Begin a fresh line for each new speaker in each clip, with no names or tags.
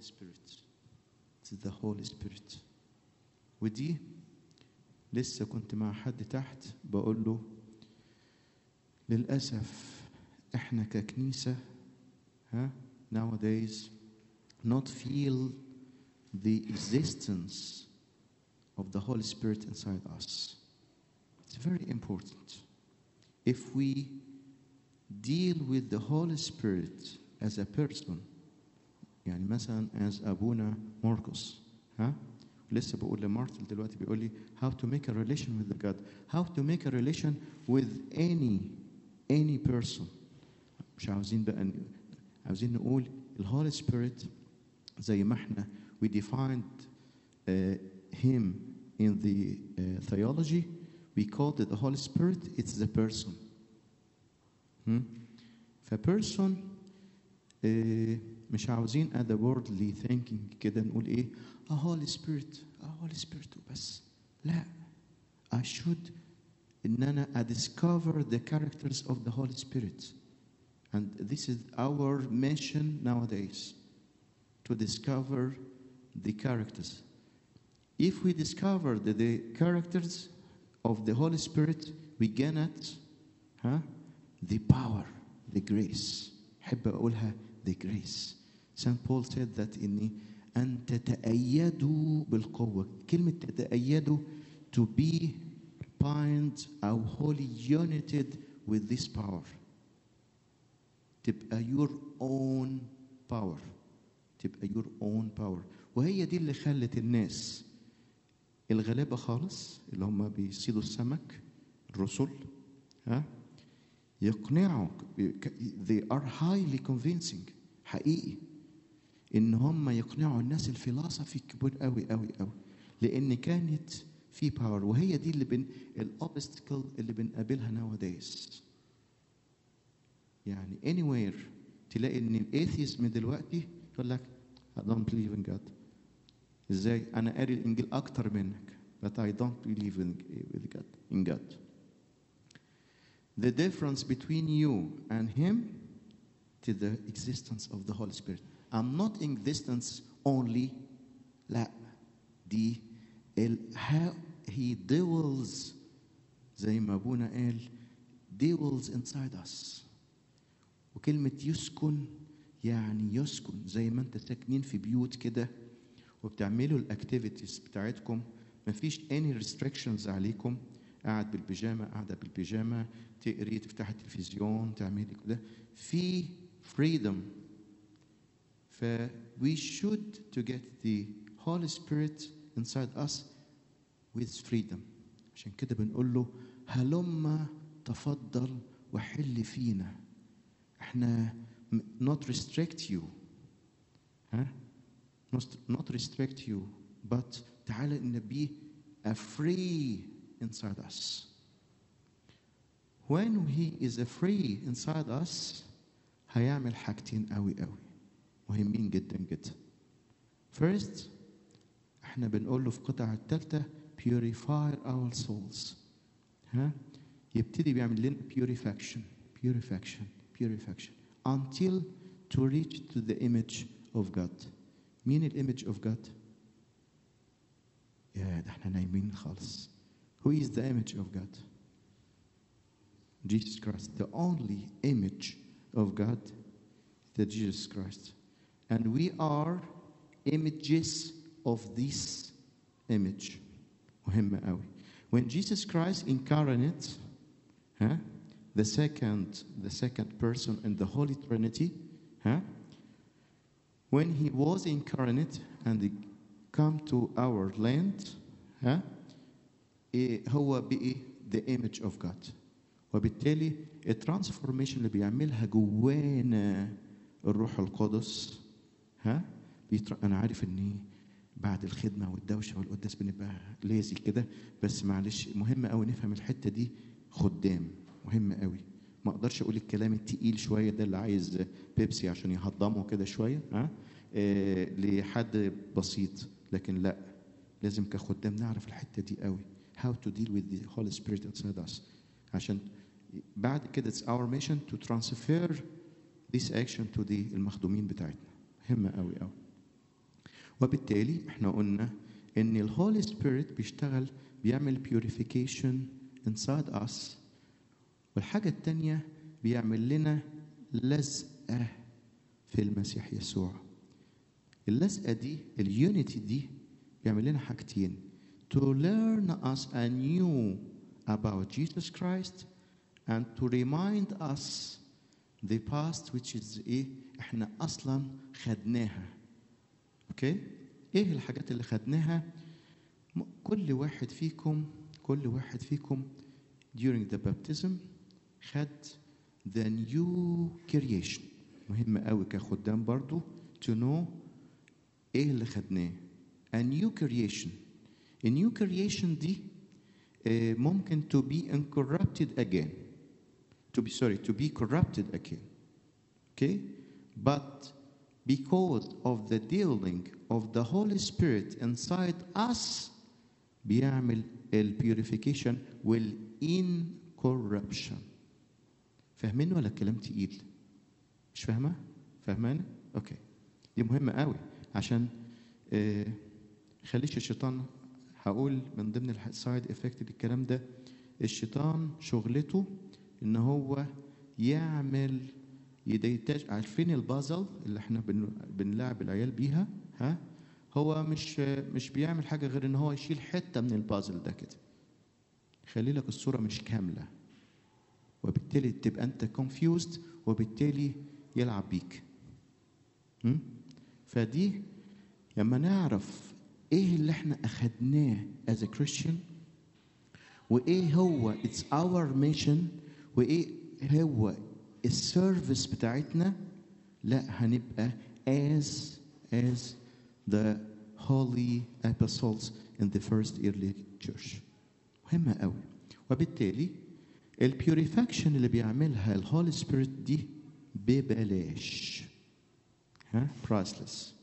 Holy Spirit It's the Holy Spirit ودي لسه كنت مع حد تحت بقول له للأسف احنا ككنيسة ها nowadays not feel the existence of the Holy Spirit inside us. It's very important. If we deal with the Holy Spirit as a person, يعني مثلا as أبونا ماركوس ها لسه بقول لمارتن دلوقتي بيقول لي how to make a relation with the God how to make a relation with any any person مش عاوزين بقى ن- عاوزين نقول الهولي سبيريت زي ما احنا we defined uh, him in the uh, theology we called it the Holy Spirit it's the person hmm? فبيرسون uh, مش عاوزين at the worldly thinking كده نقول ايه a Holy Spirit a Holy Spirit وبس لا I should ان انا I discover the characters of the Holy Spirit and this is our mission nowadays to discover the characters if we discover the, the characters of the Holy Spirit we gain it huh? the power the grace أحب أقولها the grace St. Paul said that إني أن تتأيدوا بالقوة كلمة تتأيدوا to be bind أو wholly united with this power تبقى your own power تبقى your own power وهي دي اللي خلت الناس الغلابة خالص اللي هم بيصيدوا السمك الرسل ها يقنعوا they are highly convincing حقيقي ان هم يقنعوا الناس الفلاسفي الكبار قوي قوي قوي لان كانت في باور وهي دي اللي بن الاوبستكل اللي بنقابلها nowadays يعني anywhere تلاقي ان الايثيزم دلوقتي يقول لك I don't believe in God ازاي انا قاري الانجيل اكتر منك but I don't believe in with God in God the difference between you and him to the existence of the Holy Spirit I'm not in existence only لا دي ال how he dwells زي ما ابونا قال dwells inside us وكلمة يسكن يعني يسكن زي ما انت ساكنين في بيوت كده وبتعملوا الاكتيفيتيز بتاعتكم مفيش any restrictions عليكم قاعد بالبيجامه قاعده بالبيجامه تقري تفتح التلفزيون تعملي كده في freedom ف we should to get the Holy Spirit inside us with freedom عشان كده بنقول له هلم تفضل وحل فينا احنا not restrict you ها not, not restrict you but تعالى ان be a free inside us when he is a free inside us هيعمل حاجتين قوي قوي مهمين جدا جدا first احنا بنقول له في القطعة الثالثة purify our souls ها يبتدي بيعمل لنا purification purification purification until to reach to the image of God مين الامج of God يا ده احنا نايمين خالص who is the image of God Jesus Christ the only image of God the Jesus Christ and we are images of this image مهمة قوي when Jesus Christ incarnate huh, the second the second person in the Holy Trinity huh, when he was incarnate and he come to our land huh, إيه هو بقي the image of God وبالتالي الترانسفورميشن اللي بيعملها جوانا الروح القدس ها بيتر... انا عارف اني بعد الخدمه والدوشه والقداس بنبقى لازي كده بس معلش مهم قوي نفهم الحته دي خدام مهم قوي ما اقدرش اقول الكلام التقيل شويه ده اللي عايز بيبسي عشان يهضمه كده شويه ها آه لحد بسيط لكن لا لازم كخدام نعرف الحته دي قوي how to deal with the Holy Spirit inside us عشان بعد كده it's our mission to transfer this action to the المخدومين بتاعتنا مهمة قوي قوي وبالتالي احنا قلنا ان الهولي سبيريت بيشتغل بيعمل بيوريفيكيشن inside us والحاجة التانية بيعمل لنا لزقة في المسيح يسوع اللزقة دي اليونيتي دي بيعمل لنا حاجتين to learn us anew about Jesus Christ and to remind us the past which is ايه احنا اصلا خدناها اوكي ايه الحاجات اللي خدناها م- كل واحد فيكم كل واحد فيكم during the baptism خد the new creation مهم قوي كخدام برضو to know ايه اللي خدناه a new creation a new creation دي آه، ممكن to be incorrupted again to be sorry to be corrupted again okay but because of the dealing of the Holy Spirit inside us بيعمل ال purification وال incorruption فاهمين ولا الكلام تقيل مش فاهمه فاهمانه اوكي دي مهمه قوي عشان آه خليش الشيطان هقول من ضمن السايد افكت للكلام ده الشيطان شغلته ان هو يعمل يديتاج عارفين البازل اللي احنا بن... بنلعب العيال بيها ها هو مش مش بيعمل حاجه غير ان هو يشيل حته من البازل ده كده يخلي لك الصوره مش كامله وبالتالي تبقى انت confused وبالتالي يلعب بيك م? فدي لما نعرف ايه اللي احنا اخدناه as a Christian وايه هو it's our mission وايه هو السيرفيس بتاعتنا لا هنبقى as as the holy apostles in the first early church مهمة قوي وبالتالي البيوريفاكشن اللي بيعملها الهولي سبيريت دي ببلاش ها برايسلس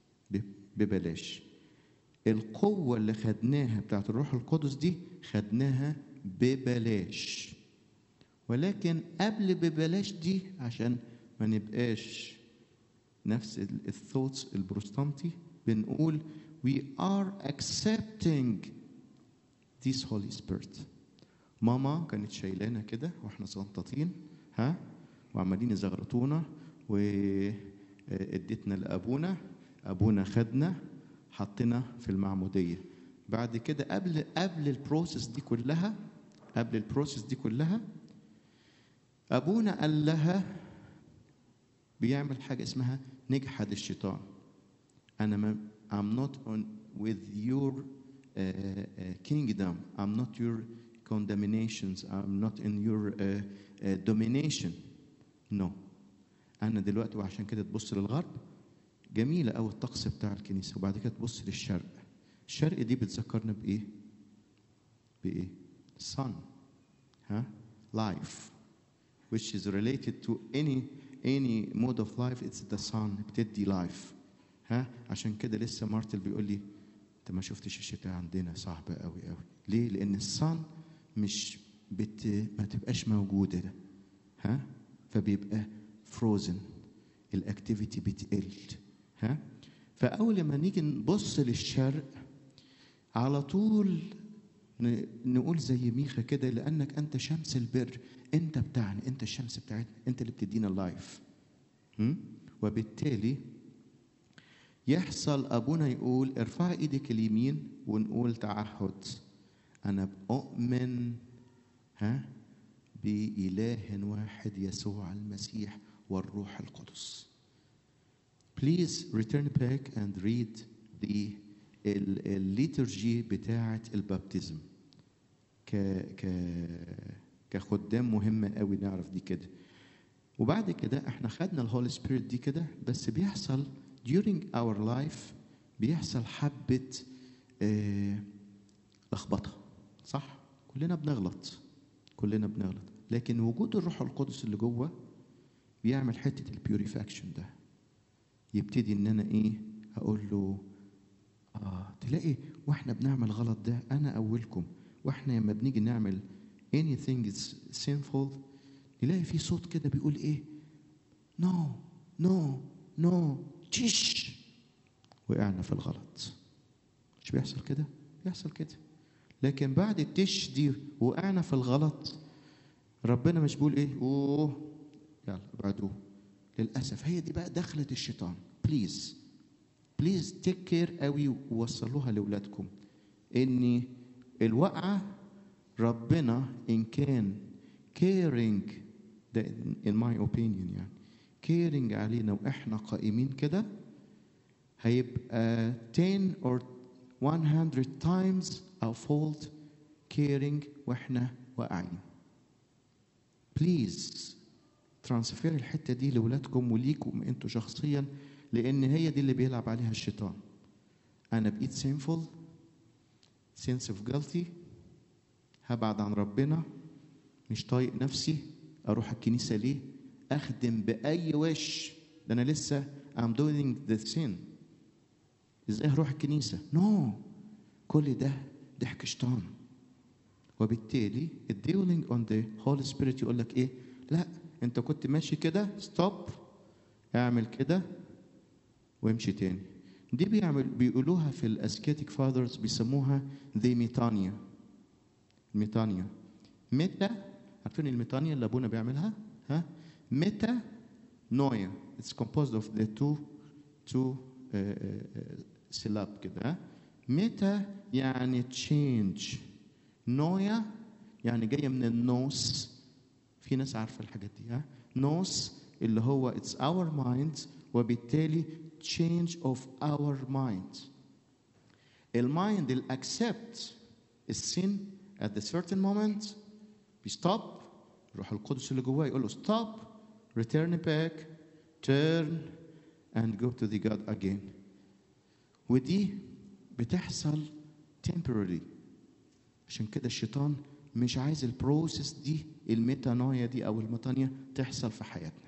ببلاش القوة اللي خدناها بتاعت الروح القدس دي خدناها ببلاش ولكن قبل ببلاش دي عشان ما نبقاش نفس الثوتس البروستانتي بنقول we are accepting this Holy Spirit ماما كانت شايلانا كده واحنا صنطاطين ها وعمالين يزغرطونا واديتنا لابونا ابونا خدنا حطنا في المعموديه بعد كده قبل قبل البروسيس دي كلها قبل البروسيس دي كلها ابونا قال لها بيعمل حاجه اسمها نجحد الشيطان انا ما I'm not on with your uh, uh, kingdom I'm not your condemnations I'm not in your uh, uh, domination no انا دلوقتي وعشان كده تبص للغرب جميله قوي الطقس بتاع الكنيسه وبعد كده تبص للشرق الشرق دي بتذكرنا بايه بايه sun ها life which is related to any any mode of life it's the sun بتدي life ها عشان كده لسه مارتل بيقول لي انت ما شفتش الشتاء عندنا صعب قوي قوي ليه لان الصن مش بت ما تبقاش موجوده ده ها فبيبقى فروزن الاكتيفيتي بتقل ها فاول ما نيجي نبص للشرق على طول ن- نقول زي ميخا كده لانك انت شمس البر انت بتاعنا انت الشمس بتاعتنا انت اللي بتدينا اللايف م? وبالتالي يحصل ابونا يقول ارفع ايدك اليمين ونقول تعهد انا بؤمن ها بإله واحد يسوع المسيح والروح القدس. Please return back and read the الليترجي بتاعة البابتزم ك ك كخدام مهمة قوي نعرف دي كده. وبعد كده احنا خدنا الهولي سبيريت دي كده بس بيحصل during our life بيحصل حبة آه، لخبطة صح؟ كلنا بنغلط كلنا بنغلط لكن وجود الروح القدس اللي جوه بيعمل حته البيوريفاكشن ده يبتدي ان انا ايه اقول له اه تلاقي واحنا بنعمل غلط ده انا اولكم واحنا لما بنيجي نعمل anything is sinful نلاقي في صوت كده بيقول ايه نو نو نو تش وقعنا في الغلط مش بيحصل كده بيحصل كده لكن بعد التش دي وقعنا في الغلط ربنا مش بيقول ايه اوه يلا ابعدوه للاسف هي دي بقى دخلة الشيطان بليز بليز تيك كير قوي ووصلوها لاولادكم ان الوقعه ربنا ان كان caring ده in my opinion يعني caring علينا واحنا قائمين كده هيبقى 10 or 100 times our fault caring واحنا واقعين بليز ترانسفير الحته دي لاولادكم وليكم انتوا شخصيا لان هي دي اللي بيلعب عليها الشيطان انا بقيت sinful sense of guilty هبعد عن ربنا مش طايق نفسي اروح الكنيسه ليه اخدم باي وش ده انا لسه I'm doing the sin ازاي هروح الكنيسه نو no. كل ده ضحك شيطان وبالتالي الديولينج اون ذا هولي سبيريت يقول لك ايه لا انت كنت ماشي كده ستوب اعمل كده وامشي تاني دي بيعمل بيقولوها في الاسكيتيك فاذرز بيسموها ذي ميتانيا ميتانيا ميتا عارفين الميتانيا اللي ابونا بيعملها ها ميتا نويا اتس composed of the two two سيلاب كده ها ميتا يعني تشينج نويا يعني جايه من النوس في ناس عارفه الحاجات دي ها نوس اللي هو اتس اور مايند وبالتالي change of our mind المايند اللي accept السن at the certain moment بيستوب روح القدس اللي جواه يقول له stop return back turn and go to the God again ودي بتحصل temporary عشان كده الشيطان مش عايز البروسيس دي الميتانويا دي او الميتانيا تحصل في حياتنا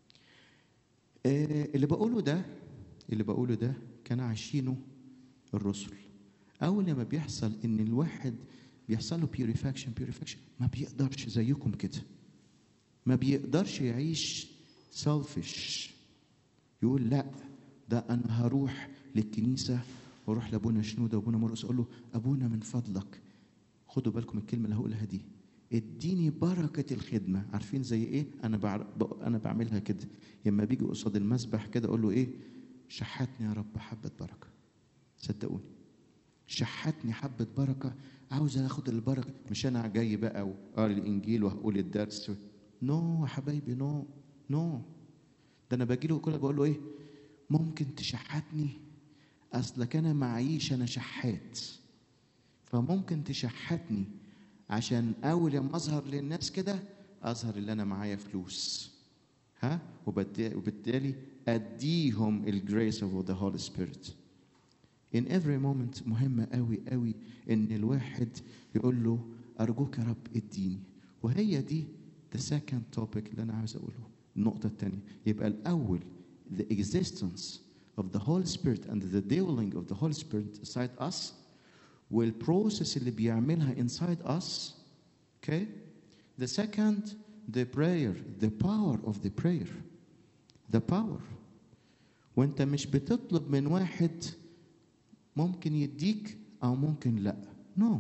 آه اللي بقوله ده اللي بقوله ده كان عايشينه الرسل اول لما بيحصل ان الواحد بيحصل له بيوريفاكشن بيوريفاكشن ما بيقدرش زيكم كده ما بيقدرش يعيش سيلفش يقول لا ده انا هروح للكنيسه واروح لابونا شنوده وابونا مرقس اقول له ابونا من فضلك خدوا بالكم الكلمه اللي هقولها دي اديني بركه الخدمه عارفين زي ايه انا بعر... انا بعملها كده لما بيجي قصاد المسبح كده اقول له ايه شحتني يا رب حبه بركه صدقوني شحتني حبه بركه عاوز اخد البركه مش انا جاي بقى وقاري الانجيل وهقول الدرس نو no, يا حبايبي نو no. نو no. ده انا باجي له كده بقول له ايه ممكن تشحتني اصلك انا معيش انا شحات فممكن تشحتني عشان اول لما اظهر للناس كده اظهر اللي انا معايا فلوس ها وبالتالي اديهم الجريس اوف ذا هولي سبيريت in every moment مهمة قوي قوي ان الواحد يقول له ارجوك يا رب اديني وهي دي the second topic اللي انا عاوز اقوله النقطة الثانية يبقى الاول the existence of the Holy Spirit and the dwelling of the Holy Spirit inside us والبروسيس اللي بيعملها inside us okay the second the prayer the power of the prayer the power وانت مش بتطلب من واحد ممكن يديك او ممكن لا نو no.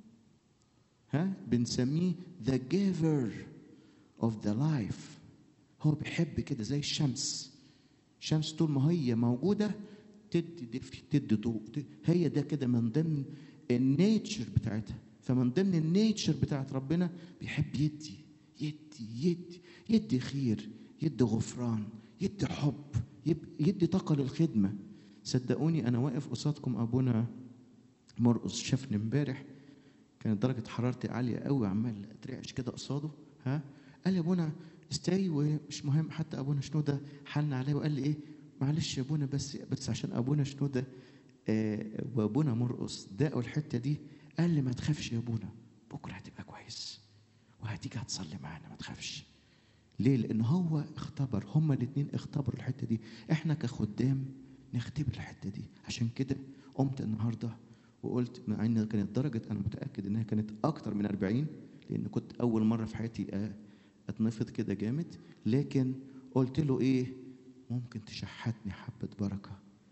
ها بنسميه the giver of the life هو بيحب كده زي الشمس الشمس طول ما هي موجوده تدي دفء تدي ضوء هي ده كده من ضمن النيتشر بتاعتها فمن ضمن النيتشر بتاعت ربنا بيحب يدي يدي يدي يدي خير يدي غفران يدي حب يدي طاقه للخدمه صدقوني انا واقف قصادكم ابونا مرقص شافني امبارح كانت درجه حرارتي عاليه قوي عمال اترعش كده قصاده ها قال لي ابونا استاي ومش مهم حتى ابونا شنوده حن عليا وقال لي ايه معلش يا ابونا بس بس عشان ابونا شنوده آه وابونا مرقص داقوا الحته دي قال لي ما تخافش يا ابونا بكره هتبقى كويس وهتيجي هتصلي معانا ما تخافش ليه لان هو اختبر هما الاثنين اختبروا الحته دي احنا كخدام نختبر الحته دي عشان كده قمت النهارده وقلت مع ان كانت درجه انا متاكد انها كانت اكتر من 40 لان كنت اول مره في حياتي اتنفض كده جامد لكن قلت له ايه ممكن تشحتني حبه بركه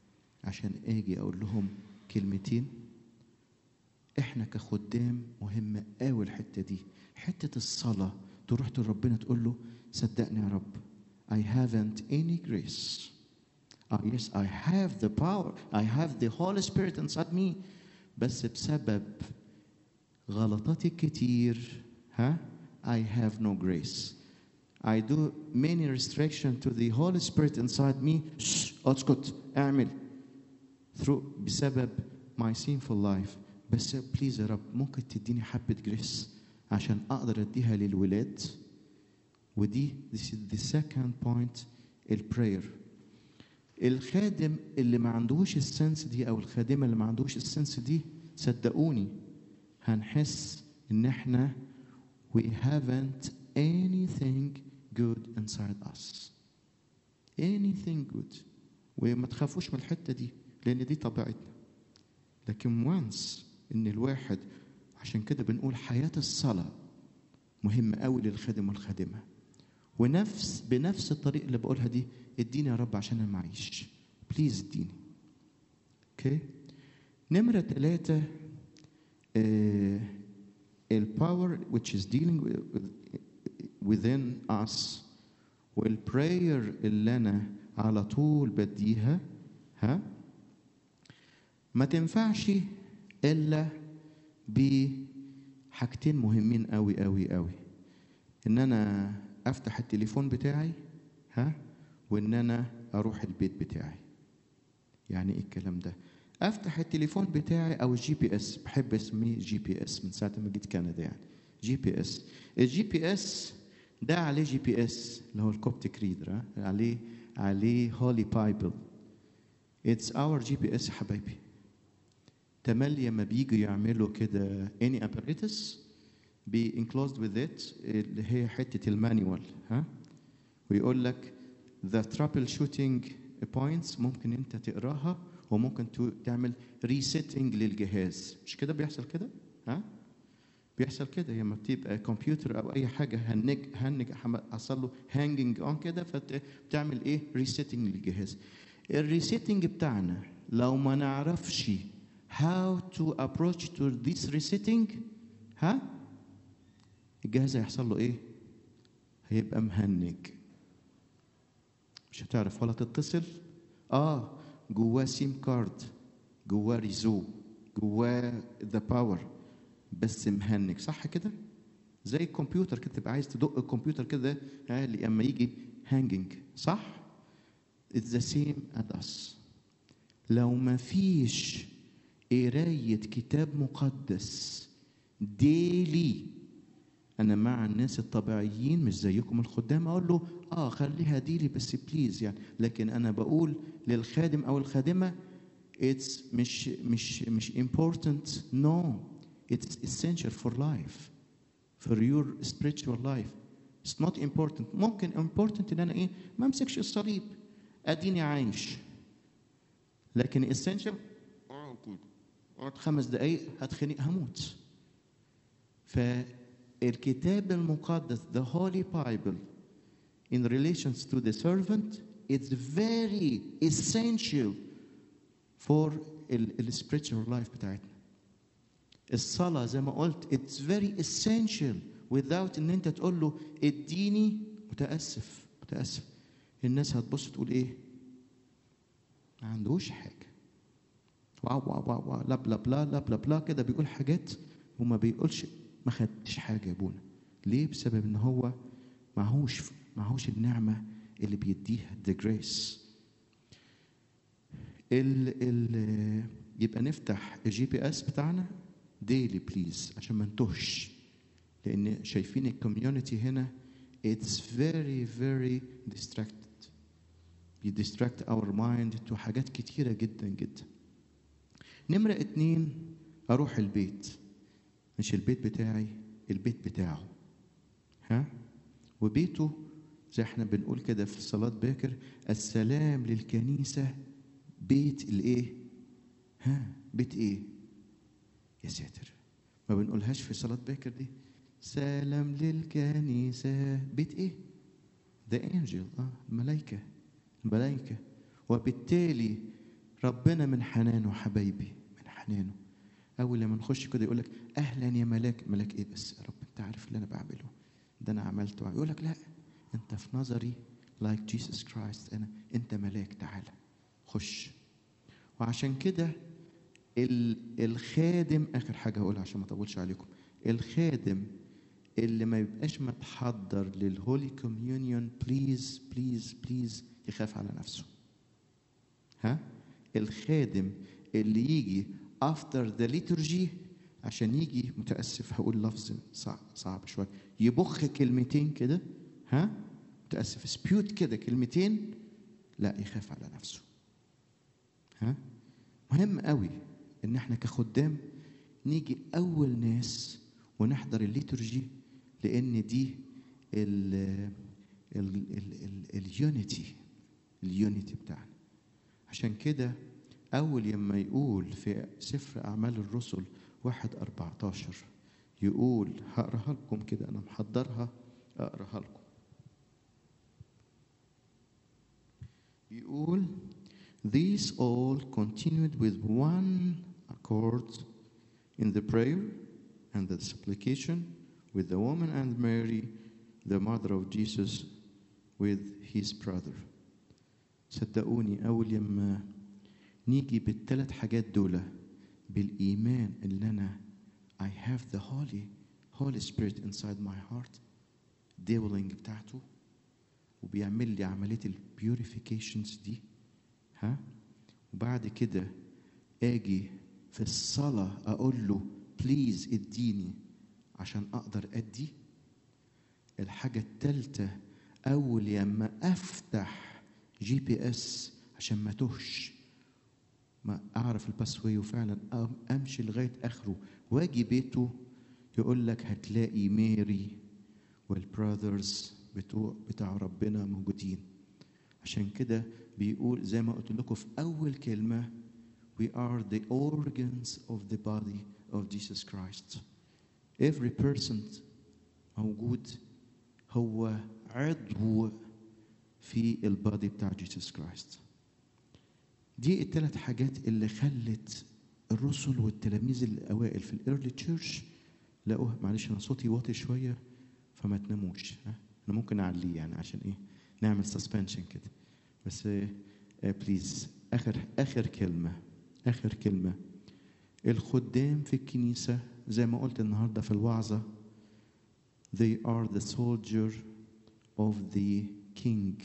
عشان اجي اقول لهم كلمتين احنا كخدام مهمة قوي الحتة دي حتة الصلاة تروح لربنا تقول له صدقني يا رب I haven't any grace uh, yes I have the power I have the Holy Spirit inside me بس بسبب غلطاتي كتير ها I have no grace I do many restriction to the Holy Spirit inside me شش اسكت اعمل through بسبب my sinful life بس بليز يا رب ممكن تديني حبة جريس عشان أقدر أديها للولاد ودي this is the second point البراير الخادم اللي ما عندوش السنس دي أو الخادمة اللي ما عندوش السنس دي صدقوني هنحس إن إحنا we haven't anything good inside us anything good وما تخافوش من الحتة دي لأن دي طبيعتنا لكن وانس ان الواحد عشان كده بنقول حياة الصلاة مهمة قوي للخادم والخادمة ونفس بنفس الطريقة اللي بقولها دي اديني يا رب عشان انا معيش بليز اديني اوكي نمرة ثلاثة الباور which is dealing with, within us والبراير اللي انا على طول بديها ها ما تنفعش الا بحاجتين مهمين قوي قوي قوي ان انا افتح التليفون بتاعي ها وان انا اروح البيت بتاعي يعني ايه الكلام ده افتح التليفون بتاعي او الجي بي اس بحب اسميه جي بي اس من ساعه ما جيت كندا يعني جي بي اس الجي بي اس ده عليه جي بي اس اللي هو الكوبتيك ريدر عليه عليه هولي بايبل اتس اور جي بي اس حبايبي تملي لما بيجوا يعملوا كده any apparatus be enclosed with it اللي هي حتة المانيوال ها ويقول لك the troubleshooting points ممكن انت تقراها وممكن تعمل resetting للجهاز مش كده بيحصل كده ها بيحصل كده لما بتبقى كمبيوتر او اي حاجه هنج هنج حصل له هانجنج اون كده فبتعمل ايه ريسيتنج للجهاز الريسيتنج بتاعنا لو ما نعرفش how to approach to this resetting ها الجهاز هيحصل له ايه هيبقى مهنج مش هتعرف ولا تتصل اه جواه سيم كارد جواه ريزو جواه ذا باور بس مهنج صح كده زي الكمبيوتر كده تبقى عايز تدق الكمبيوتر كده ها لما يجي هانجنج صح It's the same as us لو ما فيش قراية كتاب مقدس ديلي أنا مع الناس الطبيعيين مش زيكم الخدام أقول له آه خليها ديلي بس بليز يعني لكن أنا بقول للخادم أو الخادمة it's مش مش مش important no it's essential for life for your spiritual life it's not important ممكن important إن أنا إيه ما أمسكش الصليب أديني عايش لكن essential اقعد خمس دقايق هتخنق هموت فالكتاب المقدس the Holy Bible in relations to the servant it's very essential for ال spiritual life بتاعتنا الصلاة زي ما قلت it's very essential without ان انت تقول له اديني متأسف متأسف الناس هتبص تقول ايه ما عندوش حاجة واو واو واو واو لا بلا بلا لا بلا بلا كده بيقول حاجات وما بيقولش ما خدتش حاجه يا ابونا ليه بسبب ان هو معهوش معهوش النعمه اللي بيديها the grace ال ال يبقى نفتح الجي بي اس بتاعنا ديلي بليز عشان ما نتوهش لان شايفين الكوميونتي هنا it's very very distracted بيديستراكت اور مايند تو حاجات كتيره جدا جدا نمرة اتنين أروح البيت مش البيت بتاعي البيت بتاعه ها وبيته زي احنا بنقول كده في صلاة باكر السلام للكنيسة بيت الايه ها بيت ايه يا ساتر ما بنقولهاش في صلاة باكر دي سلام للكنيسة بيت ايه ده انجل اه الملائكة الملائكة وبالتالي ربنا من حنانه حبايبي من حنانه اول لما نخش كده يقول لك اهلا يا ملاك ملاك ايه بس يا رب انت عارف اللي انا بعمله ده انا عملته يقول لك لا انت في نظري لايك جيسس كرايست انا انت ملاك تعالى خش وعشان كده ال- الخادم اخر حاجه هقولها عشان ما اطولش عليكم الخادم اللي ما يبقاش متحضر للهولي كوميونيون بليز بليز بليز يخاف على نفسه ها الخادم اللي يجي افتر ذا liturgy عشان يجي متاسف هقول لفظ صعب, صعب شويه يبخ كلمتين كده ها متاسف سبيوت كده كلمتين لا يخاف على نفسه ها مهم قوي ان احنا كخدام نيجي اول ناس ونحضر الليتورجي لان دي ال اليونيتي اليونيتي بتاعنا عشان كده أول لما يقول في سفر أعمال الرسل واحد أربعة عشر يقول هقراها لكم كده أنا محضرها أقراها لكم يقول These all continued with one accord in the prayer and the supplication with the woman and Mary, the mother of Jesus, with his brother. صدقوني أول لما نيجي بالثلاث حاجات دول بالإيمان اللي أنا I have the Holy Holy Spirit inside my heart dwelling بتاعته وبيعمل لي عملية البيوريفيكيشنز دي ها وبعد كده اجي في الصلاة اقول له بليز اديني عشان اقدر ادي الحاجة التالتة اول لما افتح جي بي اس عشان ما تهش ما اعرف الباسوي وفعلا أم- امشي لغايه اخره واجي بيته يقول لك هتلاقي ماري والبراذرز بتوع بتاع ربنا موجودين عشان كده بيقول زي ما قلت لكم في اول كلمه we are the organs of the body of Jesus Christ every person موجود هو عضو في البادي بتاع جيسوس كرايست دي الثلاث حاجات اللي خلت الرسل والتلاميذ الاوائل في الايرلي تشيرش لقوها معلش انا صوتي واطي شويه فما تناموش ها انا ممكن اعليه يعني عشان ايه نعمل سسبنشن كده بس بليز اخر اخر كلمه اخر كلمه الخدام في الكنيسه زي ما قلت النهارده في الوعظه they are the soldier of the king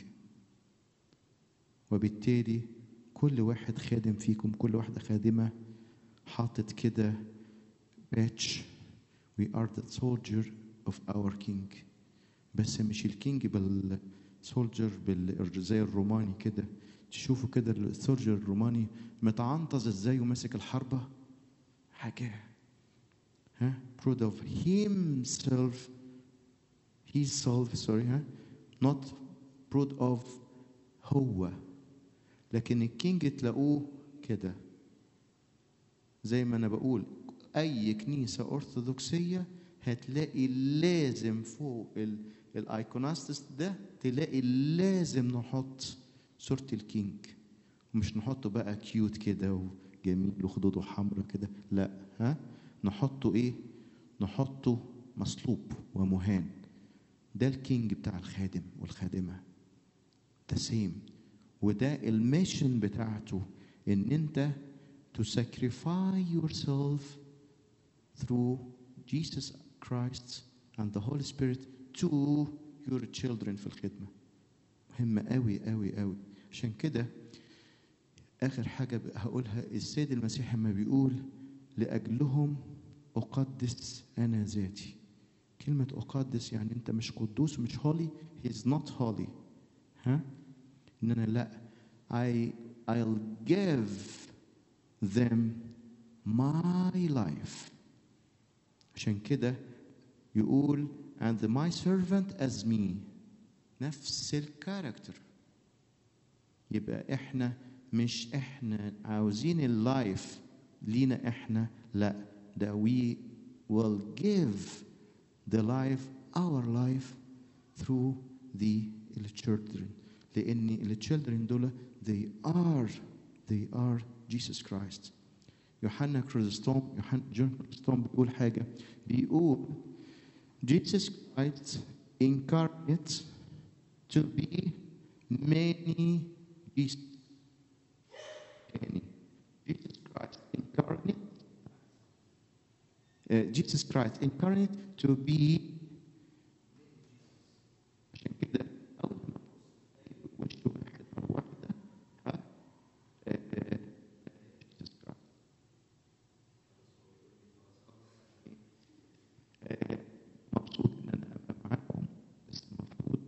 وبالتالي كل واحد خادم فيكم كل واحدة خادمة حاطط كده باتش we are the soldier of our king بس مش الكينج بالسولجر بال زي الروماني كده تشوفوا كده السولجر الروماني متعنطز ازاي وماسك الحربة حاجة ها proud of himself himself sorry ها not proud of هو لكن الكينج تلاقوه كده زي ما انا بقول اي كنيسه ارثوذكسيه هتلاقي لازم فوق الايكوناستس ده تلاقي لازم نحط صوره الكينج مش نحطه بقى كيوت كده وجميل وخدوده حمرا كده لا ها نحطه ايه نحطه مصلوب ومهان ده الكينج بتاع الخادم والخادمه ده سيم وده الميشن بتاعته ان انت to sacrifice yourself through Jesus Christ and the Holy Spirit to your children في الخدمة مهمة قوي قوي قوي عشان كده آخر حاجة هقولها السيد المسيح لما بيقول لأجلهم أقدس أنا ذاتي كلمة أقدس يعني أنت مش قدوس مش هولي he is not holy ها ان انا لا I I'll give them my life عشان كده يقول and my servant as me نفس الكاركتر يبقى احنا مش احنا عاوزين اللايف لينا احنا لا ده we will give the life our life through the children لان التشيلدرن دول they are they are Jesus Christ يوحنا كريزستوم يوحنا جون كريزستوم بيقول حاجة بيقول Jesus Christ incarnate to be many Jesus many Jesus Christ incarnate uh, Jesus Christ incarnate to be عشان كده أول ما وشه واحد مرة واحدة ها آه، آه، Jesus Christ آه، مبسوط إن أنا أبقى معاكم بس المفروض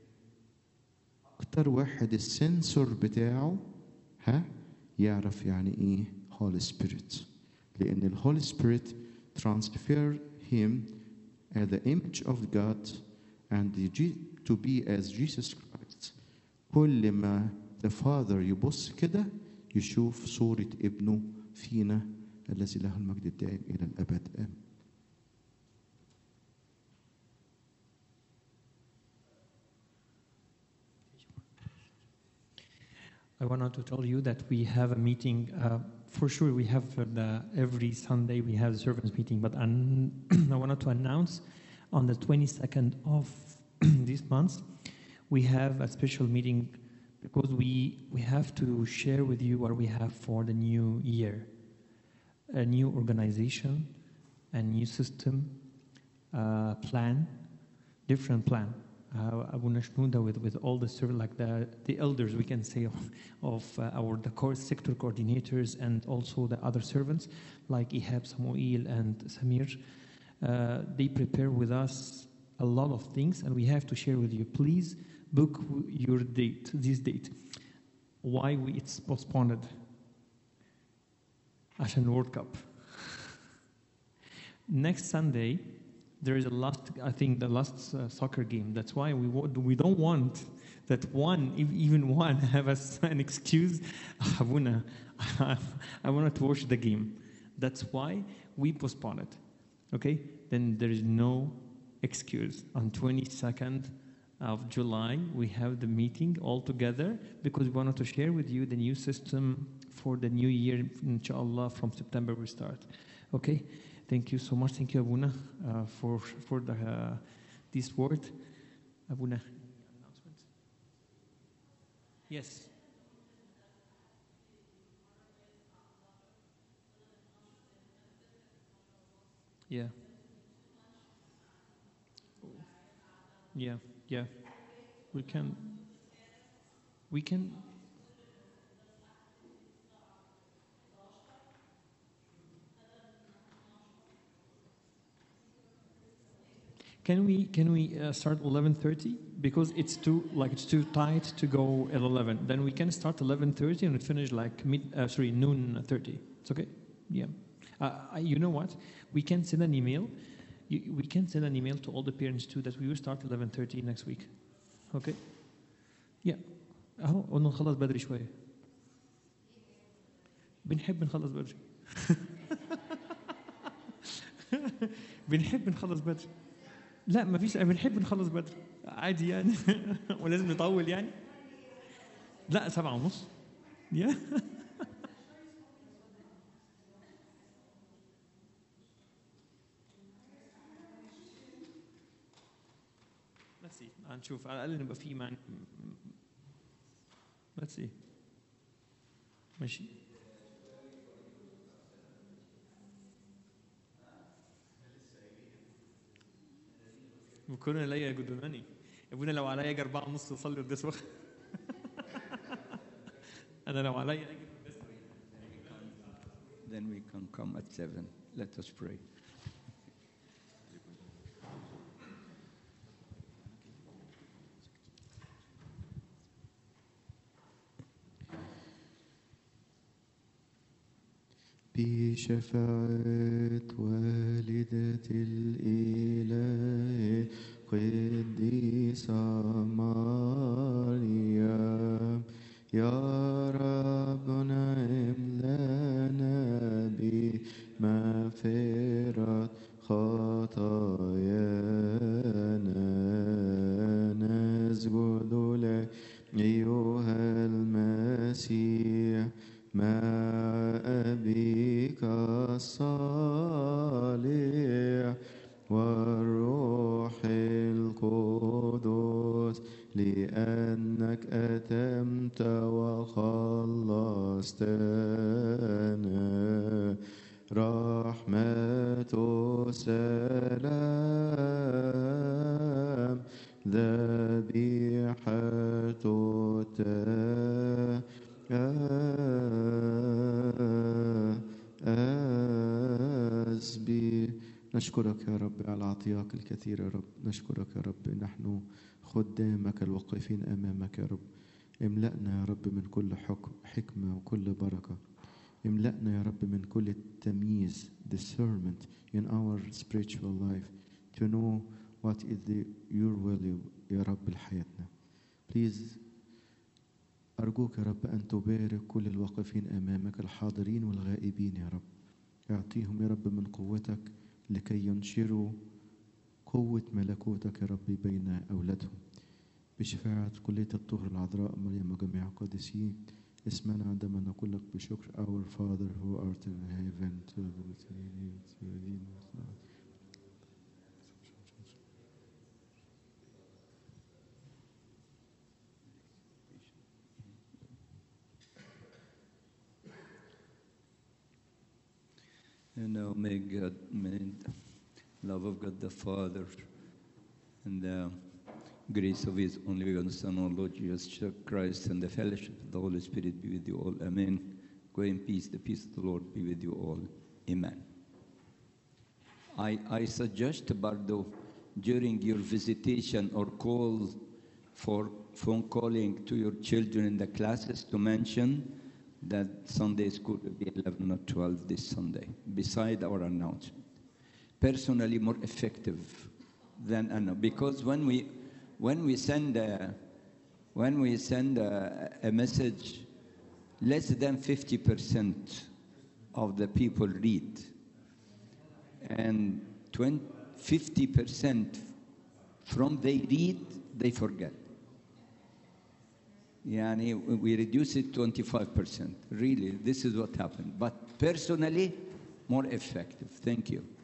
أكتر واحد السنسور بتاعه ها يعرف يعني إيه Holy Spirit لأن ال Holy Spirit transfer him as the image of God and the G- to be as Jesus Christ كل ما the Father يبص كده يشوف صورة ابنه فينا الذي له المجد الدائم إلى الأبد آمين
I wanted to tell you that we have a meeting. Uh, for sure, we have uh, the, every Sunday we have a servants meeting, but an- I wanted to announce on the 22nd of this month we have a special meeting because we we have to share with you what we have for the new year, a new organization, a new system, uh, plan, different plan. Uh, Abu Nashnuda with, with all the serv- like the, the elders we can say of, of uh, our the core sector coordinators and also the other servants like Ihab, Samuel and Samir. Uh, they prepare with us a lot of things and we have to share with you. Please book w- your date, this date. Why we, it's postponed? عشان World Cup. Next Sunday, there is a last, I think, the last uh, soccer game. That's why we wa- we don't want that one, if even one, have us an excuse. Abuna, I wanted to watch the game. That's why we postpone it. Okay? Then there is no excuse. On 22nd of July, we have the meeting all together because we wanted to share with you the new system for the new year. Inshallah, from September we start. Okay? Thank you so much. Thank you, Abuna, uh, for for the, uh, this word. Abuna, announcements. Yes. Yeah. Yeah, yeah. We can. We can. Can we can we uh, start 11:30 because it's too like it's too tight to go at 11. Then we can start 11:30 and finish like mid uh, sorry noon 30. It's okay. Yeah. Uh, I, you know what? We can send an email. You, we can send an email to all the parents too that we will start 11:30 next week. Okay. Yeah. اهو قلنا نخلص بدري شويه. بنحب نخلص بدري. بنحب نخلص بدري. لا ما فيش بنحب نخلص بدري عادي يعني ولازم نطول يعني لا سبعة ونص يا Let's see هنشوف على الأقل نبقى في مع Let's see ماشي وكنا لا يجدونني ابونا لو عليا اجي أربعة ونص اصلي قداس وقت انا لو عليا اجي
Then we can come at seven. Let us pray.
بشفاعة والدة الإله قديسة مريم يا ربنا املنا بمغفرة خطايانا نسجد لك أيها المسيح مع أبيك الصالح والروح القدس لأنك أتمت وخلصتنا رحمة سلام ذبيحة أسبي نشكرك يا رب على عطياك الكثير يا رب نشكرك يا رب نحن خدامك الواقفين أمامك يا رب املأنا يا رب من كل حكم حكمة وكل بركة املأنا يا رب من كل التمييز discernment in our spiritual life to know what is the, your will يا رب لحياتنا please أرجوك يا رب أن تبارك كل الواقفين أمامك الحاضرين والغائبين يا رب اعطيهم يا رب من قوتك لكي ينشروا قوة ملكوتك يا رب بين أولادهم بشفاعة كلية الطهر العذراء مريم وجميع القديسين اسمنا عندما نقول لك بشكر Our Father who art in heaven to be
And now may God, may the love of God the Father and the grace of His only begotten Son, our Lord Jesus Christ, and the fellowship of the Holy Spirit be with you all. Amen. Go in peace. The peace of the Lord be with you all. Amen. I, I suggest, Bardo, during your visitation or call for phone calling to your children in the classes to mention that Sunday school will be 11 or 12 this Sunday, beside our announcement. Personally, more effective than Anna, because when we when we send a, when we send a, a message, less than 50% of the people read, and 20, 50% from they read they forget. Yani we reduce it 25%. Really, this is what happened. But personally, more effective. Thank you.